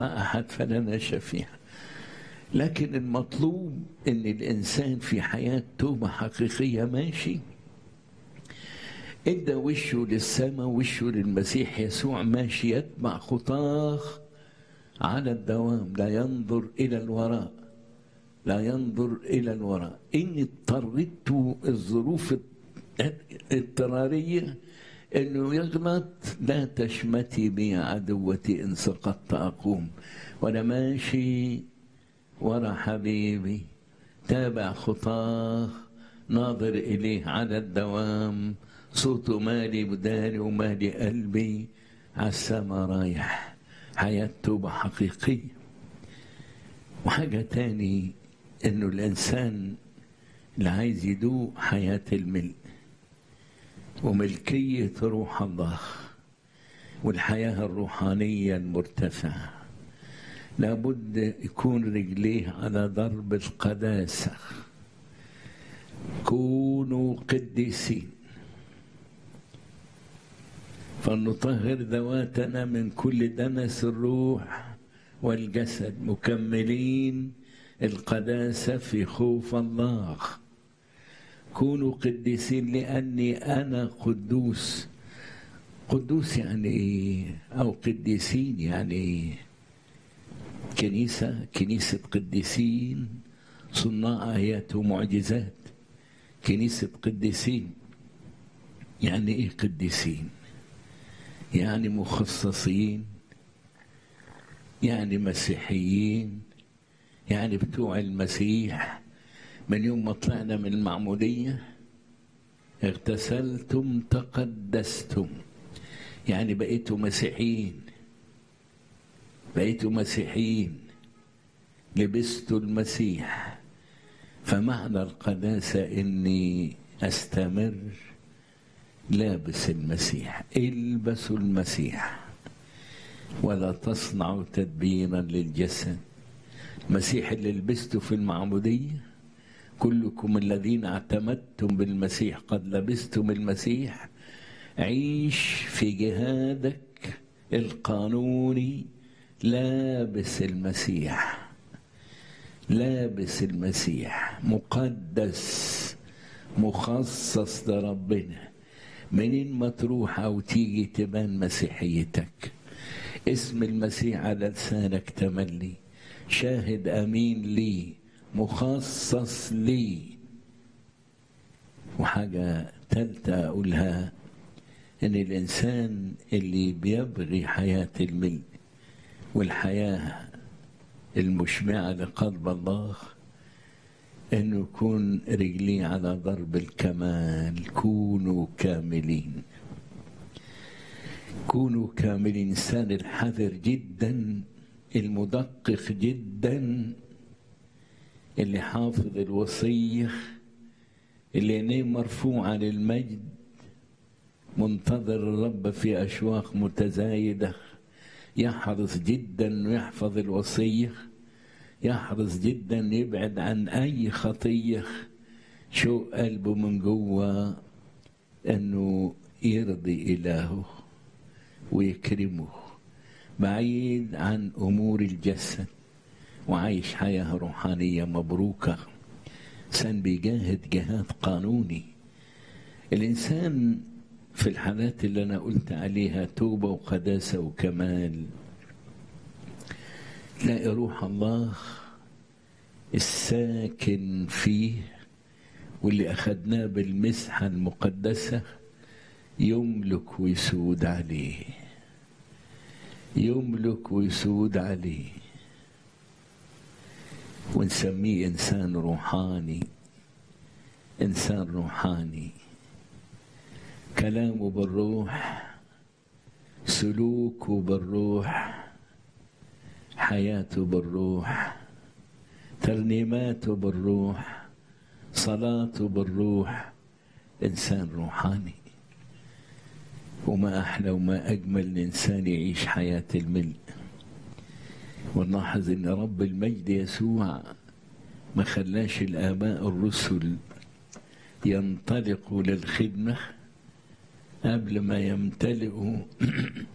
أحد فلنا شفيع لكن المطلوب ان الانسان في حياه توبه حقيقيه ماشي ادى وشه للسماء وشه للمسيح يسوع ماشي يتبع خطاه على الدوام لا ينظر الى الوراء لا ينظر الى الوراء ان اضطرت الظروف اضطراريه انه يغلط لا تشمتي بي عدوتي ان سقطت اقوم وانا ماشي ورا حبيبي تابع خطاه ناظر إليه على الدوام صوته مالي بداني ومالي قلبي على السما رايح حياة توبة حقيقية وحاجة تاني إنه الإنسان اللي عايز يدوق حياة الملء وملكية روح الله والحياة الروحانية المرتفعة لابد يكون رجليه على ضرب القداسة كونوا قديسين فلنطهر ذواتنا من كل دنس الروح والجسد مكملين القداسة في خوف الله كونوا قديسين لأني أنا قدوس قدوس يعني أو قديسين يعني كنيسة كنيسة قديسين صناع آيات ومعجزات كنيسة قديسين يعني إيه قديسين يعني مخصصين يعني مسيحيين يعني بتوع المسيح من يوم ما طلعنا من المعمودية اغتسلتم تقدستم يعني بقيتوا مسيحيين بقيتوا مسيحيين لبستوا المسيح فمعنى القداسة إني أستمر لابس المسيح البسوا المسيح ولا تصنعوا تدبيرا للجسد المسيح اللي لبسته في المعمودية كلكم الذين اعتمدتم بالمسيح قد لبستم المسيح عيش في جهادك القانوني لابس المسيح لابس المسيح مقدس مخصص لربنا منين ما تروح او تيجي تبان مسيحيتك اسم المسيح على لسانك تملي شاهد امين لي مخصص لي وحاجة تالتة أقولها إن الإنسان اللي بيبغي حياة الملء والحياة المشبعة لقلب الله انه يكون رجليه على ضرب الكمال كونوا كاملين كونوا كاملين انسان الحذر جدا المدقق جدا اللي حافظ الوصية اللي عينيه مرفوعة للمجد منتظر الرب في أشواق متزايدة يحرص جدا انه يحفظ الوصيه يحرص جدا يبعد عن اي خطيه شو قلبه من جوه انه يرضي الهه ويكرمه بعيد عن امور الجسد وعايش حياه روحانيه مبروكه انسان بيجاهد جهاد قانوني الانسان في الحالات اللي انا قلت عليها توبه وقداسه وكمال تلاقي روح الله الساكن فيه واللي اخذناه بالمسحه المقدسه يملك ويسود عليه يملك ويسود عليه ونسميه انسان روحاني انسان روحاني كلامه بالروح سلوكه بالروح حياته بالروح ترنيماته بالروح صلاته بالروح انسان روحاني وما احلى وما اجمل الانسان يعيش حياه الملء ونلاحظ ان رب المجد يسوع ما خلاش الاباء الرسل ينطلقوا للخدمه قبل ما يمتلئوا